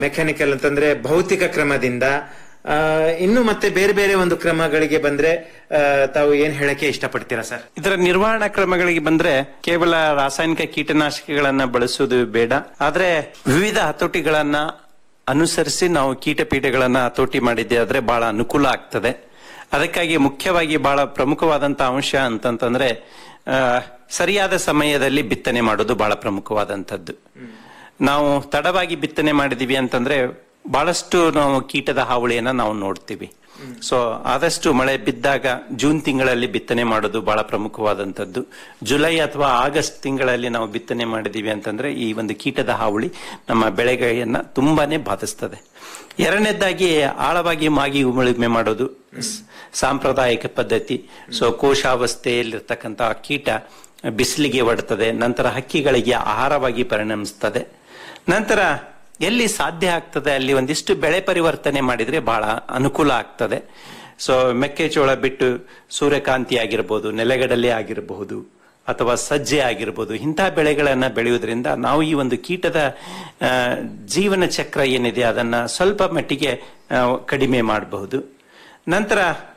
mechanical ಅಂತಂದ್ರೆ ಭೌತಿಕ ಕ್ರಮದಿಂದ ಆ, ಇನ್ನು ಮತ್ತೆ ಬೇರೆ ಬೇರೆ ಒಂದು ಕ್ರಮಗಳಿಗೆ ಬಂದ್ರೆ ಆ, ತಾವು ಏನ್ ಹೇಳಕ್ಕೆ ಇಷ್ಟಪಡ್ತೀರಾ ಸರ್ ಇದರ ನಿರ್ವಹಣಾ ಕ್ರಮಗಳಿಗೆ ಬಂದ್ರೆ ಕೇವಲ ರಾಸಾಯನಿಕ ಕೀಟನಾಶಕಗಳನ್ನ ಬಳಸುವುದು ಬೇಡ ಆದ್ರೆ ವಿವಿಧ ಹತೋಟಿಗಳನ್ನ ಅನುಸರಿಸಿ ನಾವು ಕೀಟಪೀಠಗಳನ್ನ ಹತೋಟಿ ಮಾಡಿದ್ದೆ ಆದ್ರೆ ಬಹಳ ಅನುಕೂಲ ಆಗ್ತದೆ ಅದಕ್ಕಾಗಿ ಮುಖ್ಯವಾಗಿ ಬಹಳ ಪ್ರಮುಖವಾದಂತ ಅಂಶ ಅಂತಂತಂದ್ರೆ ಆ, ಸರಿಯಾದ ಸಮಯದಲ್ಲಿ ಬಿತ್ತನೆ ಮಾಡೋದು ಬಹಳ ಪ್ರಮುಖವಾದಂತದ್ದು ನಾವು ತಡವಾಗಿ ಬಿತ್ತನೆ ಮಾಡಿದೀವಿ ಅಂತಂದ್ರೆ ಬಹಳಷ್ಟು ನಾವು ಕೀಟದ ಹಾವಳಿಯನ್ನ ನಾವು ನೋಡ್ತೀವಿ ಸೊ ಆದಷ್ಟು ಮಳೆ ಬಿದ್ದಾಗ ಜೂನ್ ತಿಂಗಳಲ್ಲಿ ಬಿತ್ತನೆ ಮಾಡೋದು ಬಹಳ ಪ್ರಮುಖವಾದಂತದ್ದು ಜುಲೈ ಅಥವಾ ಆಗಸ್ಟ್ ತಿಂಗಳಲ್ಲಿ ನಾವು ಬಿತ್ತನೆ ಮಾಡಿದೀವಿ ಅಂತಂದ್ರೆ ಈ ಒಂದು ಕೀಟದ ಹಾವಳಿ ನಮ್ಮ ಬೆಳೆಗಳನ್ನ ತುಂಬಾನೇ ಬಾಧಿಸ್ತದೆ ಎರಡನೇದಾಗಿ ಆಳವಾಗಿ ಮಾಗಿ ಉಳುಮೆ ಮಾಡೋದು ಸ್- ಸಾಂಪ್ರದಾಯಿಕ ಪದ್ಧತಿ ಸೊ ಕೋಶಾವಸ್ಥೆಯಲ್ಲಿರ್ತಕ್ಕಂಥ ಕೀಟ ಬಿಸಿಲಿಗೆ ಒಡ್ತದೆ ನಂತರ ಹಕ್ಕಿಗಳಿಗೆ ಆಹಾರವಾಗಿ ಪರಿಣಮಿಸ್ತದೆ ನಂತರ ಎಲ್ಲಿ ಸಾಧ್ಯ ಆಗ್ತದೆ ಅಲ್ಲಿ ಒಂದಿಷ್ಟು ಬೆಳೆ ಪರಿವರ್ತನೆ ಮಾಡಿದ್ರೆ ಬಹಳ ಅನುಕೂಲ ಆಗ್ತದೆ ಸೊ ಮೆಕ್ಕೆಜೋಳ ಬಿಟ್ಟು ಸೂರ್ಯಕಾಂತಿ ಆಗಿರ್ಬೋದು ನೆಲೆಗಡಲೆ ಆಗಿರಬಹುದು ಅಥವಾ ಸಜ್ಜೆ ಆಗಿರ್ಬೋದು ಇಂತಹ ಬೆಳೆಗಳನ್ನ ಬೆಳೆಯುವುದರಿಂದ ನಾವು ಈ ಒಂದು ಕೀಟದ ಆ, ಜೀವನ ಚಕ್ರ ಏನಿದೆ ಅದನ್ನ ಸ್ವಲ್ಪ ಮಟ್ಟಿಗೆ ಆ, ಕಡಿಮೆ ಮಾಡಬಹುದು ನಂತರ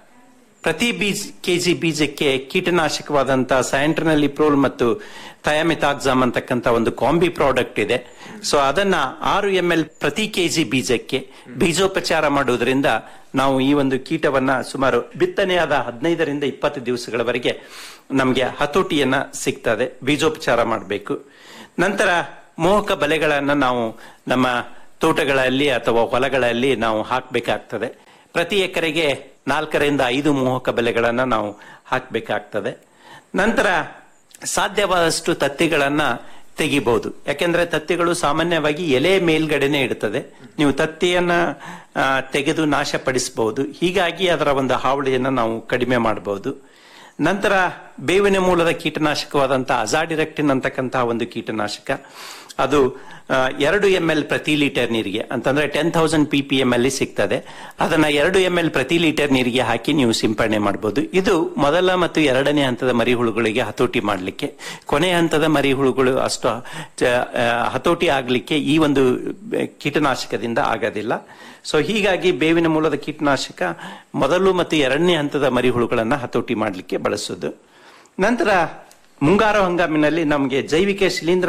ಪ್ರತಿ ಬೀಜ ಕೆಜಿ ಬೀಜಕ್ಕೆ ಕೀಟನಾಶಕವಾದಂತ ಸ್ಯಾಂಟ್ರನಲ್ಲಿ ಪ್ರೋಲ್ ಮತ್ತು ಥಯಾಮಿತಾಕ್ಸಾಮ್ ಅಂತಕ್ಕಂಥ ಒಂದು ಕಾಂಬಿ ಪ್ರಾಡಕ್ಟ್ ಇದೆ ಸೊ ಅದನ್ನ ಆರು ಎಂ ಎಲ್ ಪ್ರತಿ ಕೆಜಿ ಬೀಜಕ್ಕೆ ಬೀಜೋಪಚಾರ ಮಾಡುವುದರಿಂದ ನಾವು ಈ ಒಂದು ಕೀಟವನ್ನ ಸುಮಾರು ಬಿತ್ತನೆಯಾದ ಹದಿನೈದರಿಂದ ಇಪ್ಪತ್ತು ದಿವಸಗಳವರೆಗೆ ನಮಗೆ ಹತೋಟಿಯನ್ನ ಸಿಗ್ತದೆ ಬೀಜೋಪಚಾರ ಮಾಡಬೇಕು ನಂತರ ಮೋಹಕ ಬಲೆಗಳನ್ನ ನಾವು ನಮ್ಮ ತೋಟಗಳಲ್ಲಿ ಅಥವಾ ಹೊಲಗಳಲ್ಲಿ ನಾವು ಹಾಕಬೇಕಾಗ್ತದೆ ಪ್ರತಿ ಎಕರೆಗೆ ನಾಲ್ಕರಿಂದ ಐದು ಮೋಹಕ ಬೆಲೆಗಳನ್ನ ನಾವು ಹಾಕಬೇಕಾಗ್ತದೆ ನಂತರ ಸಾಧ್ಯವಾದಷ್ಟು ತತ್ತಿಗಳನ್ನ ತೆಗಿಬಹುದು ಯಾಕೆಂದ್ರೆ ತತ್ತಿಗಳು ಸಾಮಾನ್ಯವಾಗಿ ಎಲೆ ಮೇಲ್ಗಡೆನೆ ಇಡ್ತದೆ ನೀವು ತತ್ತಿಯನ್ನ ಆ, ತೆಗೆದು ನಾಶಪಡಿಸಬಹುದು ಹೀಗಾಗಿ ಅದರ ಒಂದು ಹಾವಳಿಯನ್ನ ನಾವು ಕಡಿಮೆ ಮಾಡಬಹುದು ನಂತರ ಬೇವಿನ ಮೂಲದ ಕೀಟನಾಶಕವಾದಂಥ ಅಜಾಡಿರೆಕ್ಟಿನ್ ಅಂತಕ್ಕಂತಹ ಒಂದು ಕೀಟನಾಶಕ ಅದು ಆ, ಎರಡು ಎಂ ಎಲ್ ಪ್ರತಿ ಲೀಟರ್ ನೀರಿಗೆ ಅಂತಂದ್ರೆ ten thousand P P M ಅಲ್ಲಿ ಸಿಗ್ತದೆ ಅದನ್ನ ಎರಡು ಎಂ ಎಲ್ ಪ್ರತಿ ಲೀಟರ್ ನೀರಿಗೆ ಹಾಕಿ ನೀವು ಸಿಂಪಡಣೆ ಮಾಡಬಹುದು ಇದು ಮೊದಲ ಮತ್ತು ಎರಡನೇ ಹಂತದ ಮರಿಹುಳುಗಳಿಗೆ ಹತೋಟಿ ಮಾಡಲಿಕ್ಕೆ ಕೊನೆ ಹಂತದ ಮರಿಹುಳುಗಳು ಅಷ್ಟು ಚ- ಆ, ಹತೋಟಿ ಆಗಲಿಕ್ಕೆ ಈ ಒಂದು ಕೀಟನಾಶಕದಿಂದ ಆಗೋದಿಲ್ಲ ಸೊ ಹೀಗಾಗಿ ಬೇವಿನ ಮೂಲದ ಕೀಟನಾಶಕ ಮೊದಲು ಮತ್ತು ಎರಡನೇ ಹಂತದ ಮರಿಹುಳುಗಳನ್ನ ಹತೋಟಿ ಮಾಡಲಿಕ್ಕೆ ಬಳಸೋದು ನಂತರ ಮುಂಗಾರು ಹಂಗಾಮಿನಲ್ಲಿ ನಮಗೆ ಜೈವಿಕ ಶಿಲೀಂಧ್ರ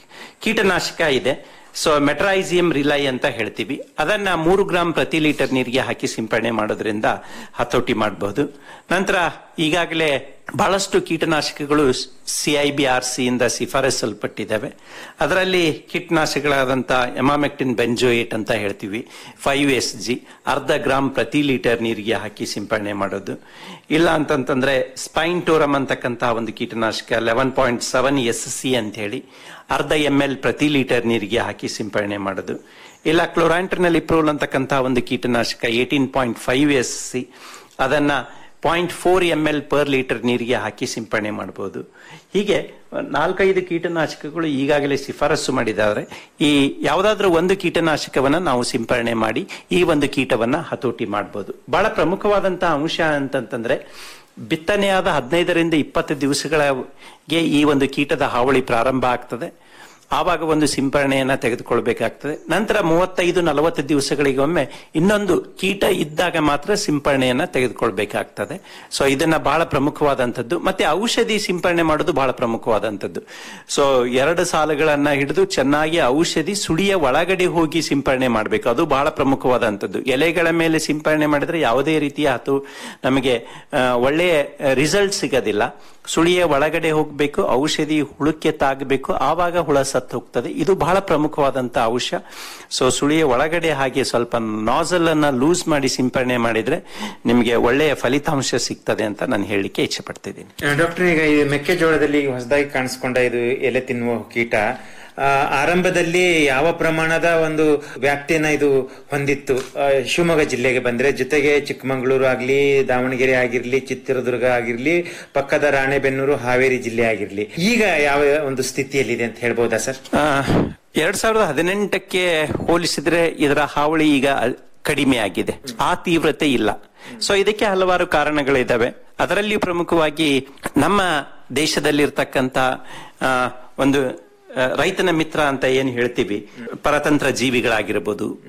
ಕೀಟನಾಶಕ ಇದೆ ಸೊ ಮೆಟ್ರೈಸಿಯಂ ರಿಲೈ ಅಂತ ಹೇಳ್ತೀವಿ ಅದನ್ನ ಮೂರು ಗ್ರಾಂ ಪ್ರತಿ ಲೀಟರ್ ನೀರಿಗೆ ಹಾಕಿ ಸಿಂಪಡಣೆ ಮಾಡೋದ್ರಿಂದ ಹತೋಟಿ ಮಾಡಬಹುದು ನಂತರ ಈಗಾಗಲೇ ಬಹಳಷ್ಟು ಕೀಟನಾಶಕಗಳು ಸಿಐಬಿ ಆರ್ ಸಿ ಇಂದ ಶಿಫಾರಸಲ್ಪಟ್ಟಿದ್ದಾವೆ ಅದರಲ್ಲಿ ಕೀಟನಾಶಕಗಳಾದಂಥ ಎಮಾಮೆಕ್ಟಿನ್ ಬೆಂಜೋಯೇಟ್ ಅಂತ ಹೇಳ್ತೀವಿ ಫೈವ್ ಎಸ್ ಜಿ ಅರ್ಧ ಗ್ರಾಂ ಪ್ರತಿ ಲೀಟರ್ ನೀರಿಗೆ ಹಾಕಿ ಸಿಂಪಡಣೆ ಮಾಡೋದು ಇಲ್ಲ ಅಂತಂತಂದ್ರೆ ಸ್ಪೈನ್ ಟೋರಮ್ ಅಂತಕ್ಕಂತಹ ಒಂದು ಕೀಟನಾಶಕ eleven point seven S C ಅಂತ ಹೇಳಿ ಅರ್ಧ ಎಂ ಎಲ್ ಪ್ರತಿ ಲೀಟರ್ ನೀರಿಗೆ ಹಾಕಿ ಸಿಂಪಡಣೆ ಮಾಡೋದು ಇಲ್ಲ ಕ್ಲೋರಾಂಟ್ರಿನಲ್ಲಿ ಪ್ರೋಲ್ ಅಂತಕ್ಕಂತಹ ಒಂದು ಕೀಟನಾಶಕ eighteen point five S C ಅದನ್ನ point four M L per litre ನೀರಿಗೆ ಹಾಕಿ ಸಿಂಪಡಣೆ ಮಾಡಬಹುದು ಹೀಗೆ ನಾಲ್ಕೈದು ಕೀಟನಾಶಕಗಳು ಈಗಾಗಲೇ ಶಿಫಾರಸು ಮಾಡಿದ್ದಾರೆ ಈ ಯಾವುದಾದ್ರೂ ಒಂದು ಕೀಟನಾಶಕವನ್ನ ನಾವು ಸಿಂಪಡಣೆ ಮಾಡಿ ಈ ಒಂದು ಕೀಟವನ್ನ ಹತೋಟಿ ಮಾಡಬಹುದು ಬಹಳ ಪ್ರಮುಖವಾದಂತಹ ಅಂಶ ಅಂತಂತಂದ್ರೆ ಬಿತ್ತನೆಯಾದ ಹದಿನೈದರಿಂದ ಇಪ್ಪತ್ತು ದಿವಸಗಳಿಗೆ ಈ ಒಂದು ಕೀಟದ ಹಾವಳಿ ಪ್ರಾರಂಭ ಆಗ್ತದೆ ಆವಾಗ ಒಂದು ಸಿಂಪರಣೆಯನ್ನ ತೆಗೆದುಕೊಳ್ಬೇಕಾಗ್ತದೆ ನಂತರ ಮೂವತ್ತೈದು ನಲವತ್ತು ದಿವಸಗಳಿಗೊಮ್ಮೆ ಇನ್ನೊಂದು ಕೀಟ ಇದ್ದಾಗ ಮಾತ್ರ ಸಿಂಪರಣೆಯನ್ನ ತೆಗೆದುಕೊಳ್ಬೇಕಾಗ್ತದೆ ಸೊ ಇದನ್ನ ಬಹಳ ಪ್ರಮುಖವಾದಂಥದ್ದು ಮತ್ತೆ ಔಷಧಿ ಸಿಂಪರಣೆ ಮಾಡೋದು ಬಹಳ ಪ್ರಮುಖವಾದಂಥದ್ದು ಸೊ ಎರಡು ಸಾಲುಗಳನ್ನ ಹಿಡಿದು ಚೆನ್ನಾಗಿ ಔಷಧಿ ಸುಳಿಯ ಒಳಗಡೆ ಹೋಗಿ ಸಿಂಪರಣೆ ಮಾಡಬೇಕು ಅದು ಬಹಳ ಪ್ರಮುಖವಾದಂಥದ್ದು ಎಲೆಗಳ ಮೇಲೆ ಸಿಂಪರಣೆ ಮಾಡಿದ್ರೆ ಯಾವುದೇ ರೀತಿಯ ಹತ್ತು ನಮಗೆ ಆ, ಒಳ್ಳೆಯ ರಿಸಲ್ಟ್ ಸಿಗೋದಿಲ್ಲ ಸುಳಿಯ ಒಳಗಡೆ ಹೋಗ್ಬೇಕು ಔಷಧಿ ಹುಳಕ್ಕೆ ತಾಗಬೇಕು ಆವಾಗ ಹುಳ ಸತ್ತು ಹೋಗ್ತದೆ ಇದು ಬಹಳ ಪ್ರಮುಖವಾದಂತ ಅಂಶ ಸೊ ಸುಳಿಯ ಒಳಗಡೆ ಹಾಗೆ ಸ್ವಲ್ಪ ನಾಸಲ್ ಅನ್ನ ಲೂಸ್ ಮಾಡಿ ಸಿಂಪರಣೆ ಮಾಡಿದ್ರೆ ನಿಮಗೆ ಒಳ್ಳೆಯ ಫಲಿತಾಂಶ ಸಿಗ್ತದೆ ಅಂತ ನಾನು ಹೇಳಲಿಕ್ಕೆ ಇಚ್ಛೆ ಪಡ್ತಿದ್ದೀನಿ ಡಾಕ್ಟರ್ ಈಗ ಈ ಮೆಕ್ಕೆಜೋಳದಲ್ಲಿ ಹೊಸದಾಗಿ ಕಾಣಿಸ್ಕೊಂಡ ಇದು ಎಲೆ ತಿನ್ನುವ ಕೀಟ ಆ, ಆರಂಭದಲ್ಲಿ ಯಾವ ಪ್ರಮಾಣದ ಒಂದು ವ್ಯಾಪ್ತಿಯನ್ನ ಇದು ಹೊಂದಿತ್ತು ಆ, ಶಿವಮೊಗ್ಗ ಜಿಲ್ಲೆಗೆ ಬಂದ್ರೆ ಜೊತೆಗೆ ಚಿಕ್ಕಮಗಳೂರು ಆಗ್ಲಿ ದಾವಣಗೆರೆ ಆಗಿರ್ಲಿ ಚಿತ್ರದುರ್ಗ ಆಗಿರ್ಲಿ ಪಕ್ಕದ ರಾಣೆಬೆನ್ನೂರು ಹಾವೇರಿ ಜಿಲ್ಲೆ ಆಗಿರ್ಲಿ ಈಗ ಯಾವ ಒಂದು ಸ್ಥಿತಿಯಲ್ಲಿದೆ ಅಂತ ಹೇಳ್ಬೋದಾ ಸರ್ ಆ, ಎರಡ್ ಸಾವಿರದ ಹದಿನೆಂಟಕ್ಕೆ ಹೋಲಿಸಿದ್ರೆ ಇದರ ಹಾವಳಿ ಈಗ ಕಡಿಮೆ ಆಗಿದೆ ಆ ತೀವ್ರತೆ ಇಲ್ಲ ಸೊ ಇದಕ್ಕೆ ಹಲವಾರು ಕಾರಣಗಳಿದ್ದಾವೆ ಅದರಲ್ಲಿ ಪ್ರಮುಖವಾಗಿ ನಮ್ಮ ದೇಶದಲ್ಲಿರ್ತಕ್ಕಂಥ ಆ, ಒಂದು ಆ, ರೈತನ ಮಿತ್ರ ಅಂತ ಏನ್ ಹೇಳ್ತೀವಿ ಪರತಂತ್ರ ಜೀವಿಗಳಾಗಿರ್ಬೋದು